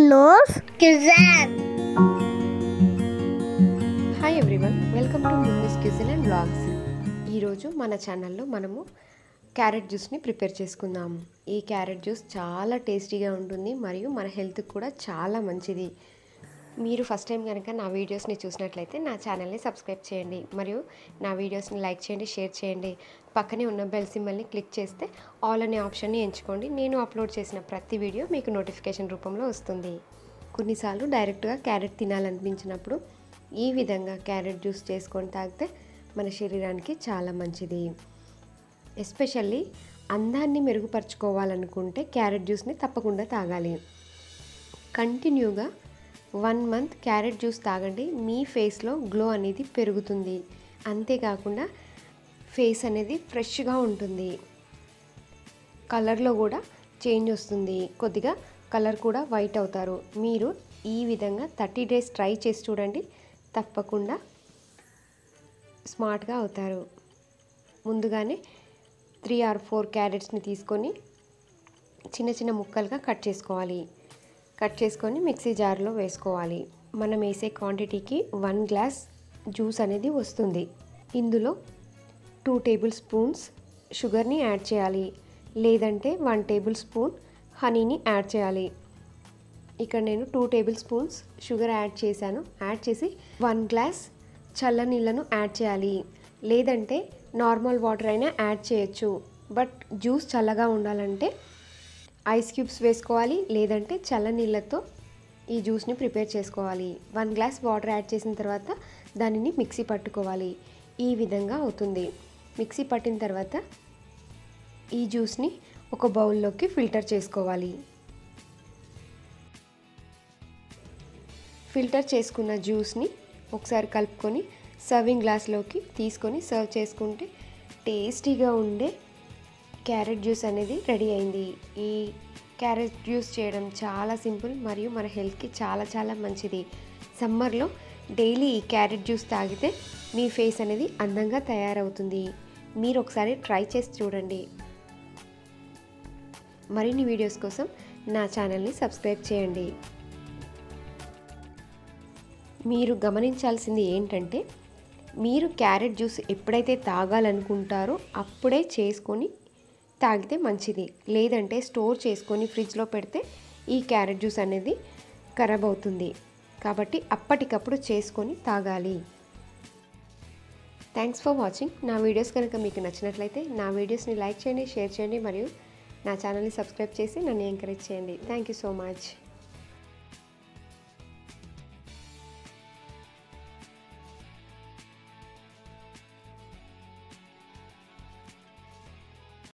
Minos Kizan. Hi everyone welcome to miss cuisine and vlogs ఈరోజు మన ఛానల్లో మనము క్యారెట్ జ్యూస్ని ప్రిపేర్ చేసుకుందాం ఈ క్యారెట్ జ్యూస్ చాలా టేస్టీగా ఉంటుంది మరియు మన హెల్త్కి కూడా చాలా మంచిది మీరు ఫస్ట్ టైం కనుక నా వీడియోస్ని చూసినట్లయితే నా ఛానల్ని సబ్స్క్రైబ్ చేయండి మరియు నా వీడియోస్ని లైక్ చేయండి షేర్ చేయండి పక్కనే ఉన్న బెల్ సింబల్ని క్లిక్ చేస్తే ఆల్ అనే ఆప్షన్ని ఎంచుకోండి నేను అప్లోడ్ చేసిన ప్రతి వీడియో మీకు నోటిఫికేషన్ రూపంలో వస్తుంది కొన్నిసార్లు డైరెక్ట్గా క్యారెట్ తినాలనిపించినప్పుడు ఈ విధంగా క్యారెట్ జ్యూస్ చేసుకొని తాగితే మన శరీరానికి చాలా మంచిది ఎస్పెషల్లీ అందాన్ని మెరుగుపరుచుకోవాలనుకుంటే క్యారెట్ జ్యూస్ని తప్పకుండా తాగాలి కంటిన్యూగా వన్ మంత్ క్యారెట్ జ్యూస్ తాగండి మీ ఫేస్లో గ్లో అనేది పెరుగుతుంది అంతేకాకుండా ఫేస్ అనేది ఫ్రెష్గా ఉంటుంది కలర్లో కూడా చేంజ్ వస్తుంది కొద్దిగా కలర్ కూడా వైట్ అవుతారు మీరు ఈ విధంగా థర్టీ డేస్ ట్రై చేసి చూడండి తప్పకుండా స్మార్ట్గా అవుతారు ముందుగానే త్రీ ఆర్ ఫోర్ క్యారెట్స్ని తీసుకొని చిన్న చిన్న ముక్కలుగా కట్ చేసుకోవాలి కట్ చేసుకొని మిక్సీ జార్లో వేసుకోవాలి మనం వేసే క్వాంటిటీకి వన్ గ్లాస్ జ్యూస్ అనేది వస్తుంది ఇందులో టూ టేబుల్ స్పూన్స్ షుగర్ని యాడ్ చేయాలి లేదంటే వన్ టేబుల్ స్పూన్ హనీని యాడ్ చేయాలి ఇక్కడ నేను two tablespoons sugar add చేశాను యాడ్ చేసి వన్ గ్లాస్ చల్ల నీళ్ళను యాడ్ చేయాలి లేదంటే నార్మల్ వాటర్ అయినా యాడ్ చేయొచ్చు బట్ జ్యూస్ చల్లగా ఉండాలంటే ఐస్ క్యూబ్స్ వేసుకోవాలి లేదంటే చల్ల నీళ్ళతో ఈ జ్యూస్ని ప్రిపేర్ చేసుకోవాలి వన్ గ్లాస్ వాటర్ యాడ్ చేసిన తర్వాత దానిని మిక్సీ పట్టుకోవాలి ఈ విధంగా అవుతుంది మిక్సీ పట్టిన తర్వాత ఈ జ్యూస్ని ఒక బౌల్లోకి ఫిల్టర్ చేసుకోవాలి ఫిల్టర్ చేసుకున్న జ్యూస్ని ఒకసారి కలుపుకొని సర్వింగ్ గ్లాస్లోకి తీసుకొని సర్వ్ చేసుకుంటే టేస్టీగా ఉండే క్యారెట్ జ్యూస్ అనేది రెడీ అయింది ఈ క్యారెట్ జ్యూస్ చేయడం చాలా సింపుల్ మరియు మన హెల్త్కి చాలా చాలా మంచిది సమ్మర్లో డైలీ ఈ క్యారెట్ జ్యూస్ తాగితే మీ ఫేస్ అనేది అందంగా తయారవుతుంది మీరు ఒకసారి ట్రై చేసి చూడండి మరిన్ని వీడియోస్ కోసం నా ఛానల్ని సబ్స్క్రైబ్ చేయండి మీరు గమనించాల్సింది ఏంటంటే మీరు క్యారెట్ జ్యూస్ ఎప్పుడైతే తాగాలనుకుంటారో అప్పుడే చేసుకొని తాగితే మంచిది లేదంటే స్టోర్ చేసుకొని ఫ్రిడ్జ్లో పెడితే ఈ క్యారెట్ జ్యూస్ అనేది ఖరాబ్ అవుతుంది కాబట్టి అప్పటికప్పుడు చేసుకొని తాగాలి థ్యాంక్స్ ఫర్ వాచింగ్ నా వీడియోస్ కనుక మీకు నచ్చినట్లయితే నా వీడియోస్ని లైక్ చేయండి షేర్ చేయండి మరియు నా ఛానల్ని సబ్స్క్రైబ్ చేసి నన్ను ఎంకరేజ్ చేయండి థ్యాంక్ యూ సో మచ్